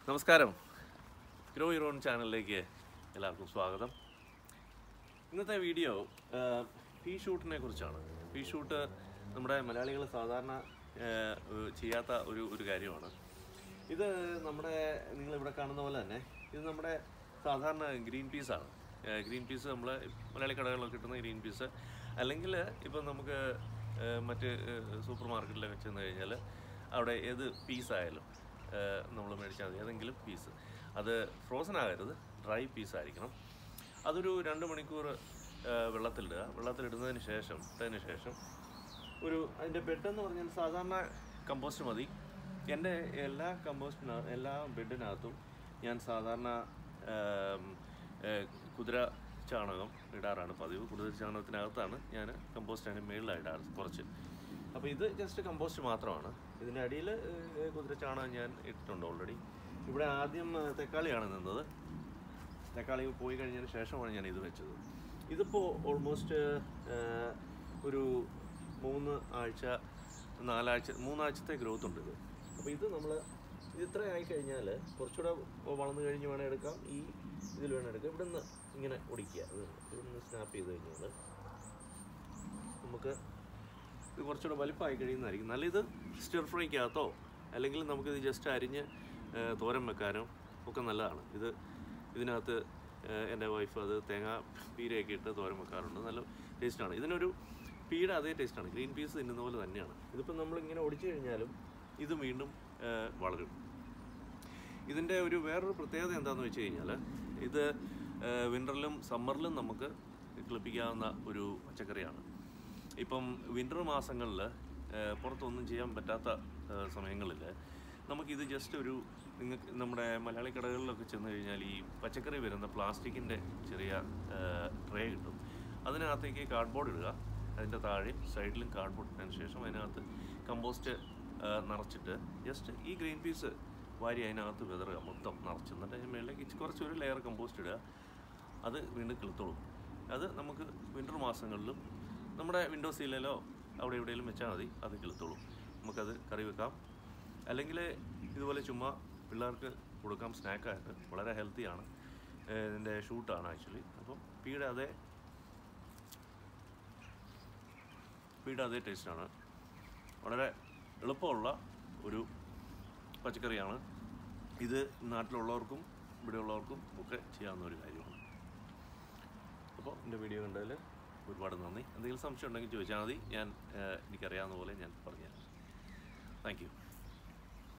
നമസ്കാരം grow your own ചാനലിലേക്ക് എല്ലാവർക്കും സ്വാഗതം ഇന്നത്തെ വീഡിയോ ഫീ ഷൂട്ടിനെ കുറിച്ചാണ് ഫീ ഷൂട്ട് നമ്മുടെ മലയാളികൾ സാധാരണ ആ, ഏഹ്, ചെയ്യാത്ത ഒരു ഒരു കാര്യമാണ് ഇത് നമ്മുടെ നിങ്ങളിവിടെ കാണുന്ന പോലെ തന്നെ ഇത് നമ്മുടെ സാധാരണ ഗ്രീൻ പീസാണ് ഗ്രീൻ പീസ് നമ്മൾ മലയാളി കടകളിലൊക്കെ കിട്ടുന്ന ഗ്രീൻ പീസ് അല്ലെങ്കിൽ ഇപ്പം നമുക്ക് ഏഹ്, മറ്റ് സൂപ്പർ മാർക്കറ്റിലൊക്കെ ചെന്ന് കഴിഞ്ഞാൽ അവിടെ ഏത് പീസായാലും നമ്മൾ മേടിച്ചാൽ മതി ഏതെങ്കിലും പീസ് അത് ഫ്രോസൺ ആകരുത് ഡ്രൈ പീസ് ആയിരിക്കണം അതൊരു രണ്ട് മണിക്കൂർ ഏഹ്, വെള്ളത്തിലിടുക വെള്ളത്തിലിടുന്നതിന് ശേഷം ഇട്ടതിന് ശേഷം ഒരു അതിൻ്റെ ബെഡെന്ന് പറഞ്ഞാൽ സാധാരണ കമ്പോസ്റ്റ് മതി എൻ്റെ എല്ലാ കമ്പോസ്റ്റിന എല്ലാ ബെഡിനകത്തും ഞാൻ സാധാരണ ഏം, ഏ, കുതിര ചാണകം ഇടാറാണ് പതിവ് കുതിര ചാണകത്തിനകത്താണ് ഞാൻ കമ്പോസ്റ്റ് അതിന് മുകളിലാണ് ഇടാറ് കുറച്ച് അപ്പോൾ ഇത് ജസ്റ്റ് കമ്പോസ്റ്റ് മാത്രമാണ് ഇതിൻ്റെ അടിയിൽ കുതിര ചാണകം ഞാൻ ഇട്ടിട്ടുണ്ട് ഓൾറെഡി ഇവിടെ ആദ്യം ഏ, തക്കാളിയാണ് നിന്നത് തക്കാളി പോയി കഴിഞ്ഞതിന് ശേഷമാണ് ഞാൻ ഇത് വെച്ചത് ഇതിപ്പോൾ ഓൾമോസ്റ്റ് ഒരു മൂന്ന് ആഴ്ച നാലാഴ്ച മൂന്നാഴ്ചത്തെ ഗ്രോത്ത് ഉണ്ട് ഇത് അപ്പോൾ ഇത് നമ്മൾ ഇത് ഇത്ര ആയി കഴിഞ്ഞാൽ കുറച്ചുകൂടെ വളർന്നു കഴിഞ്ഞ് വേണേൽ എടുക്കാം ഈ ഇതിൽ വേണം എടുക്കാം ഇവിടെ നിന്ന് ഇങ്ങനെ ഒടിക്കുക ഇത് ഇവിടെ നിന്ന് സ്നാപ്പ് ചെയ്ത് കഴിഞ്ഞാൽ നമുക്ക് ഇത് കുറച്ചുകൂടെ വലിപ്പമായി കഴിയുന്നതായിരിക്കും നല്ല ഇത് സ്റ്റിർ ഫ്രൈക്കകത്തോ അല്ലെങ്കിൽ നമുക്കിത് ജസ്റ്റ് അരിഞ്ഞ് ഏ, തോരൻ വെക്കാനോ ഒക്കെ നല്ലതാണ് ഇത് ഇതിനകത്ത് ഏ, എൻ്റെ വൈഫ് അത് തേങ്ങ പീരയൊക്കെ ഇട്ട് തോരൻ വെക്കാറുണ്ട് നല്ല ടേസ്റ്റാണ് ഇതിനൊരു പീയുടെ അതേ ടേസ്റ്റാണ് ഗ്രീൻ പീസ് തിന്നുന്ന പോലെ തന്നെയാണ് ഇതിപ്പോൾ നമ്മളിങ്ങനെ ഒടിച്ചു കഴിഞ്ഞാലും ഇത് വീണ്ടും ഏ, വളരും ഇതിൻ്റെ ഒരു വേറൊരു പ്രത്യേകത എന്താണെന്ന് വെച്ച് കഴിഞ്ഞാൽ ഇത് വിൻ്ററിലും സമ്മറിലും നമുക്ക് കിളിപ്പിക്കാവുന്ന ഒരു പച്ചക്കറിയാണ് ഇപ്പം വിൻ്റർ മാസങ്ങളിൽ പുറത്തൊന്നും ചെയ്യാൻ പറ്റാത്ത സമയങ്ങളിൽ നമുക്കിത് ജസ്റ്റ് ഒരു നിങ്ങൾക്ക് നമ്മുടെ മലയാളി കടകളിലൊക്കെ ചെന്ന് കഴിഞ്ഞാൽ ഈ പച്ചക്കറി വരുന്ന പ്ലാസ്റ്റിക്കിൻ്റെ ചെറിയ ട്രേ കിട്ടും അതിനകത്തേക്ക് കാർഡ്ബോർഡ് ഇടുക അതിൻ്റെ താഴെ സൈഡിലും കാർഡ്ബോർഡ് ഇട്ടതിന് ശേഷം അതിനകത്ത് കമ്പോസ്റ്റ് നിറച്ചിട്ട് ജസ്റ്റ് ഈ ഗ്രീൻ പീസ് വാരി അതിനകത്ത് വിതറുക മൊത്തം നിറച്ച് എന്നിട്ട് അതിന് മേളിലേക്ക് ഇച്ചി കുറച്ച് ഒരു ലെയർ കമ്പോസ്റ്റ് ഇടുക അത് വീണ്ടും കിളുത്തോളും അത് നമുക്ക് വിൻ്റർ മാസങ്ങളിലും നമ്മുടെ വിൻഡോ സീലിലോ അവിടെ എവിടെയെങ്കിലും വെച്ചാൽ മതി അത് കിളുത്തോളും നമുക്കത് കറി വെക്കാം അല്ലെങ്കിൽ ഇതുപോലെ ചുമ്മാ പിള്ളേർക്ക് കൊടുക്കാം സ്നാക്കായിട്ട് വളരെ ഹെൽത്തിയാണ് ഇതിൻ്റെ ഷൂട്ടാണ് ആക്ച്വലി അപ്പം പീയുടെ അതേ പീയുടെ അതേ ടേസ്റ്റാണ് വളരെ എളുപ്പമുള്ള ഒരു പച്ചക്കറിയാണ് ഇത് നാട്ടിലുള്ളവർക്കും ഇവിടെയുള്ളവർക്കും ഒക്കെ ചെയ്യാവുന്ന ഒരു കാര്യമാണ് അപ്പോൾ എൻ്റെ വീഡിയോ കണ്ടതിൽ ഒരുപാട് നന്ദി എന്തെങ്കിലും സംശയം ഉണ്ടെങ്കിൽ ചോദിച്ചാൽ മതി ഞാൻ ഏഹ്, എനിക്കറിയാവുന്ന പോലെ ഞാൻ പറഞ്ഞുതരാം താങ്ക് യു